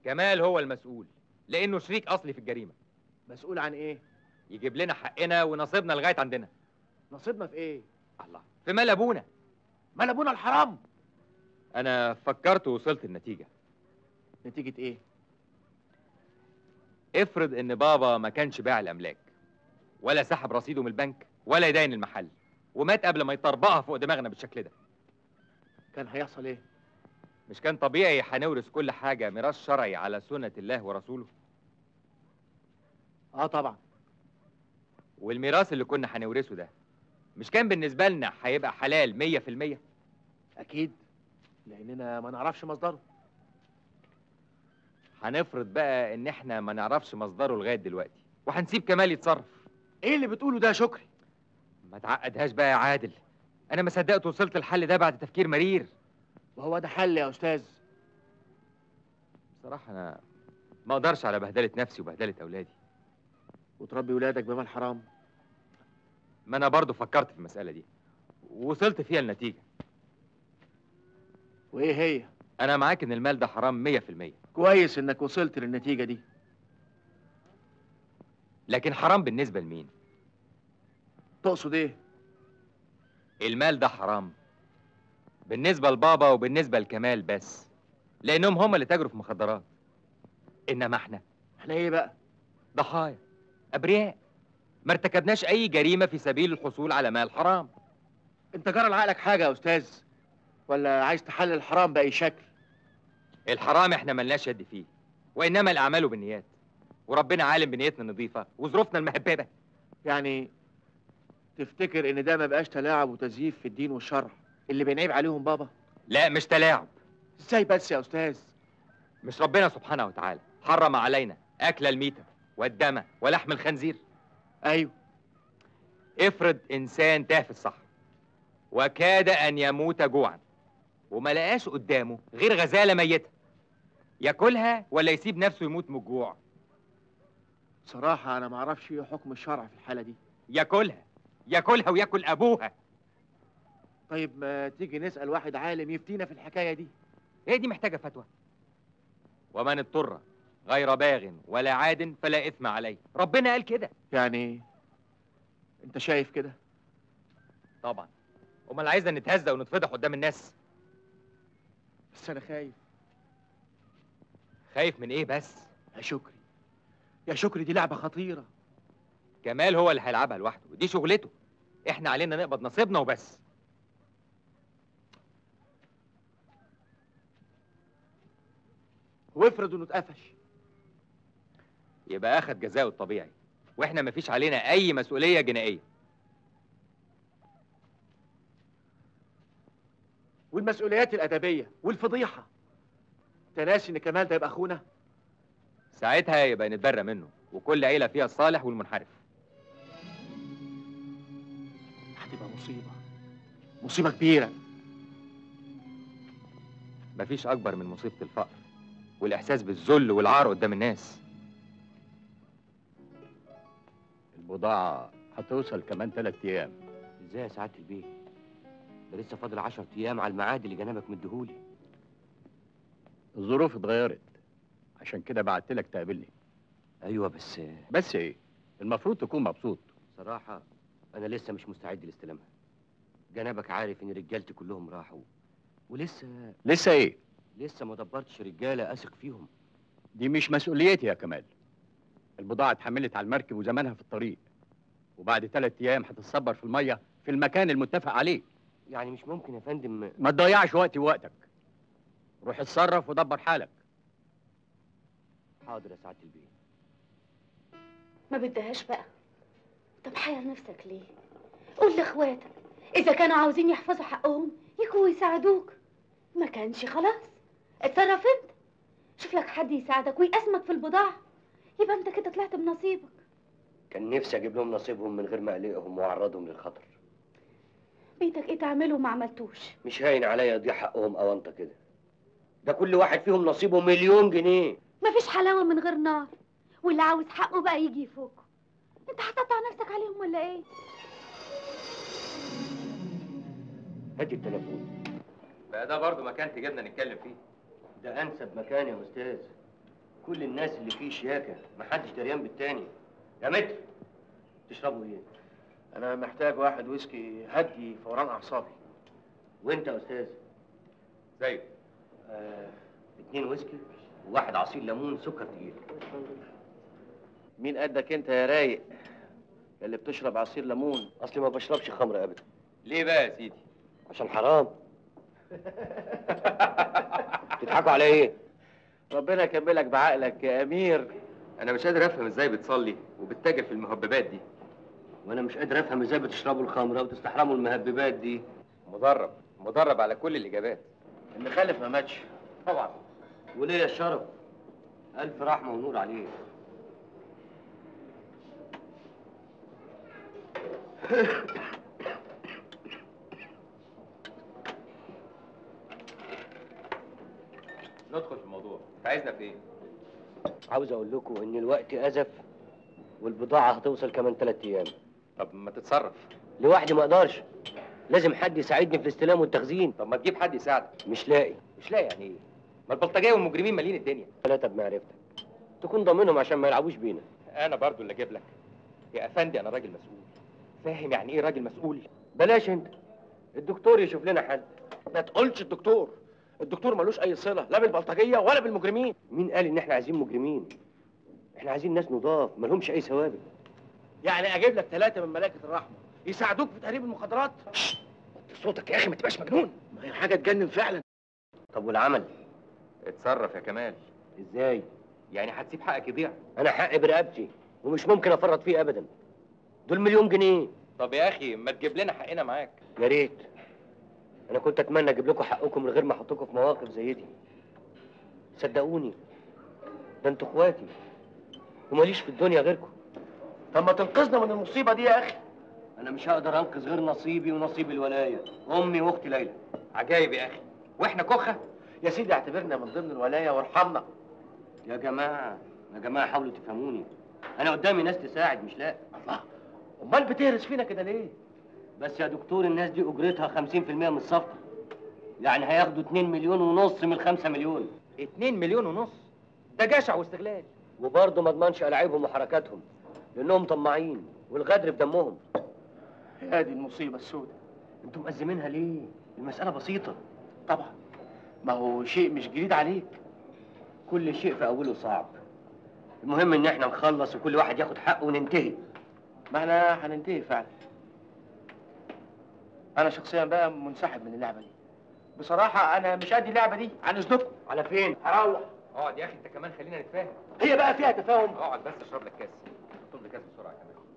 كمال هو المسؤول لانه شريك اصلي في الجريمه مسؤول عن ايه يجيب لنا حقنا ونصيبنا لغايه عندنا نصيبنا في ايه الله في مال ابونا مال ابونا الحرام انا فكرت ووصلت النتيجه نتيجه ايه افرض ان بابا ما كانش باع الاملاك ولا سحب رصيده من البنك ولا يداين المحل ومات قبل ما يطربقها فوق دماغنا بالشكل ده كان هيحصل ايه مش كان طبيعي هنورث كل حاجه ميراث شرعي على سنه الله ورسوله اه طبعا والميراث اللي كنا هنورثه ده مش كان بالنسبه لنا هيبقى حلال مية في المية اكيد لاننا ما نعرفش مصدره هنفرض بقى ان احنا ما نعرفش مصدره لغايه دلوقتي وهنسيب كمال يتصرف ايه اللي بتقوله ده يا شكري ما تعقدهاش بقى يا عادل انا ما صدقت وصلت الحل ده بعد تفكير مرير وهو ده حل يا استاذ بصراحه انا ما اقدرش على بهدله نفسي وبهدله اولادي وتربي ولادك بمال حرام ما انا برضو فكرت في المساله دي ووصلت فيها النتيجه وايه هي انا معاك ان المال ده حرام مية في المية كويس انك وصلت للنتيجه دي لكن حرام بالنسبه لمين تقصد ايه المال ده حرام بالنسبه لبابا وبالنسبه لكمال بس لانهم هم اللي تاجروا في مخدرات انما احنا احنا ايه بقى ضحايا ابرياء ما ارتكبناش اي جريمه في سبيل الحصول على مال حرام انت جرى لعقلك حاجه يا استاذ ولا عايز تحلل الحرام باي شكل الحرام احنا ملناش يد فيه وانما الاعمال بالنيات وربنا عالم بنيتنا النظيفه وظروفنا المهببه يعني تفتكر ان ده ما بقاش تلاعب وتزييف في الدين والشرع اللي بنعيب عليهم بابا لا مش تلاعب ازاي بس يا استاذ مش ربنا سبحانه وتعالى حرم علينا اكل الميتة والدم ولحم الخنزير ايوه افرض انسان تاه في الصحراء وكاد ان يموت جوعا وما لقاش قدامه غير غزاله ميته ياكلها ولا يسيب نفسه يموت من الجوع بصراحه انا ما اعرفش ايه حكم الشرع في الحاله دي ياكلها ياكلها وياكل ابوها طيب ما تيجي نسال واحد عالم يفتينا في الحكايه دي هي دي محتاجه فتوى ومن اضطر غير باغ ولا عاد فلا اثم عليه ربنا قال كده يعني انت شايف كده طبعا امال عايزنا نتهزق ونتفضح قدام الناس بس انا خايف خايف من ايه بس يا شكري يا شكري دي لعبه خطيره كمال هو اللي هيلعبها لوحده دي شغلته احنا علينا نقبض نصيبنا وبس وافرض انه اتقفش يبقى اخد جزاؤه الطبيعي واحنا مفيش علينا اي مسؤوليه جنائيه والمسؤوليات الادبيه والفضيحه انت ناسي ان كمال ده يبقى اخونا ساعتها يبقى نتبرى منه وكل عيله فيها الصالح والمنحرف هتبقى مصيبه مصيبه كبيره مفيش اكبر من مصيبه الفقر والاحساس بالذل والعار قدام الناس البضاعة هتوصل كمان ثلاث أيام ازاي يا سعاده البيه ده لسه فاضل 10 ايام على الميعاد اللي جنابك مديهولي الظروف اتغيرت عشان كده بعت لك تقابلني ايوه بس بس إيه المفروض تكون مبسوط صراحه انا لسه مش مستعد لاستلامها جنابك عارف ان رجالتي كلهم راحوا ولسه لسه إيه لسه ما دبرتش رجاله اثق فيهم دي مش مسؤوليتي يا كمال البضاعة اتحملت على المركب وزمانها في الطريق وبعد ثلاث أيام هتتصبر في المية في المكان المتفق عليه يعني مش ممكن يا فندم ما تضيعش وقتي ووقتك روح اتصرف ودبر حالك حاضر يا سعاده البيه ما بدهاش بقى طب حير نفسك ليه قول لاخواتك اذا كانوا عاوزين يحفظوا حقهم يجوا يساعدوك ما كانش خلاص اتصرف انت شوف لك حد يساعدك ويقسمك في البضاعه يبقى انت كده طلعت بنصيبك كان نفسي اجيب لهم نصيبهم من غير ما اقلقهم واعرضهم للخطر بيتك ايه تعمله وما عملتوش مش هاين عليا يضيع حقهم او انت كده ده كل واحد فيهم نصيبه مليون جنيه مفيش حلاوه من غير نار واللي عاوز حقه بقى يجي يفوقه انت هتقطع نفسك عليهم ولا ايه هاتي التليفون بقى ده برضه مكان تجيبنا نتكلم فيه ده انسب مكان يا استاذ كل الناس اللي فيه شياكه محدش دريان بالتاني يا متر تشربوا ايه انا محتاج واحد ويسكي هدي فوران اعصابي وانت يا استاذ زيه آه، اتنين ويسكي وواحد عصير ليمون سكر تقيل مين قدك انت يا رايق يا اللي بتشرب عصير ليمون اصلي ما بشربش خمر ابدا ليه بقى يا سيدي عشان حرام تضحكوا على ايه ربنا يكملك بعقلك يا امير انا مش قادر افهم ازاي بتصلي وبتتاجر في المهببات دي وانا مش قادر افهم ازاي بتشربوا الخمره وتستحرموا المهببات دي مدرب مدرب على كل الاجابات اللي خالف ما ماتش طبعا وليه الشرف الف رحمه ونور عليه ندخل في الموضوع انت عايزنا في ايه عاوز اقول لكم ان الوقت ازف والبضاعه هتوصل كمان ثلاث ايام طب ما تتصرف لوحدي ما اقدرش لازم حد يساعدني في الاستلام والتخزين طب ما تجيب حد يساعدك مش لاقي مش لاقي يعني ايه ما البلطجيه والمجرمين مالين الدنيا ثلاثه بمعرفتك تكون ضامنهم عشان ما يلعبوش بينا انا برضو اللي اجيب لك يا افندي انا راجل مسؤول فاهم يعني ايه راجل مسؤول بلاش انت الدكتور يشوف لنا حل ما تقولش الدكتور الدكتور ملوش اي صله لا بالبلطجيه ولا بالمجرمين مين قال ان احنا عايزين مجرمين احنا عايزين ناس نضاف مالهمش اي سوابق يعني اجيب لك ثلاثه من ملائكه الرحمه يساعدوك في تهريب المخدرات صوتك يا اخي ما تبقاش مجنون ما هي حاجه تجنن فعلا طب والعمل اتصرف يا كمال ازاي يعني هتسيب حقك يضيع انا حقي برقبتي ومش ممكن افرط فيه ابدا دول مليون جنيه طب يا اخي ما تجيب لنا حقنا معاك يا ريت انا كنت اتمنى اجيب لكم حقكم من غير ما احطكم في مواقف زي دي صدقوني ده انتوا اخواتي وماليش في الدنيا غيركم طب ما تنقذنا من المصيبه دي يا اخي انا مش هقدر انقذ غير نصيبي ونصيب الولايه امي واختي ليلى عجايب يا اخي واحنا كخه يا سيدي اعتبرنا من ضمن الولايه وارحمنا يا جماعه يا جماعه حاولوا تفهموني انا قدامي ناس تساعد مش لا الله امال بتهرس فينا كده ليه بس يا دكتور الناس دي اجرتها 50% من الصفقه يعني هياخدوا 2 مليون ونص من 5 مليون 2 مليون ونص ده جشع واستغلال وبرضه ما اضمنش العابهم وحركاتهم لانهم طماعين والغدر في دمهم يا دي المصيبه السوداء انتوا مأزمينها ليه المساله بسيطه طبعا ما هو شيء مش جديد عليك كل شيء في اوله صعب المهم ان احنا نخلص وكل واحد ياخد حقه وننتهي ما احنا هننتهي فعلا انا شخصيا بقى منسحب من اللعبه دي بصراحه انا مش قد اللعبه دي عن اذنكم على فين هروح اقعد يا اخي انت كمان خلينا نتفاهم هي بقى فيها تفاهم اقعد بس اشرب لك كاس اطلب لي كاس بسرعه كمان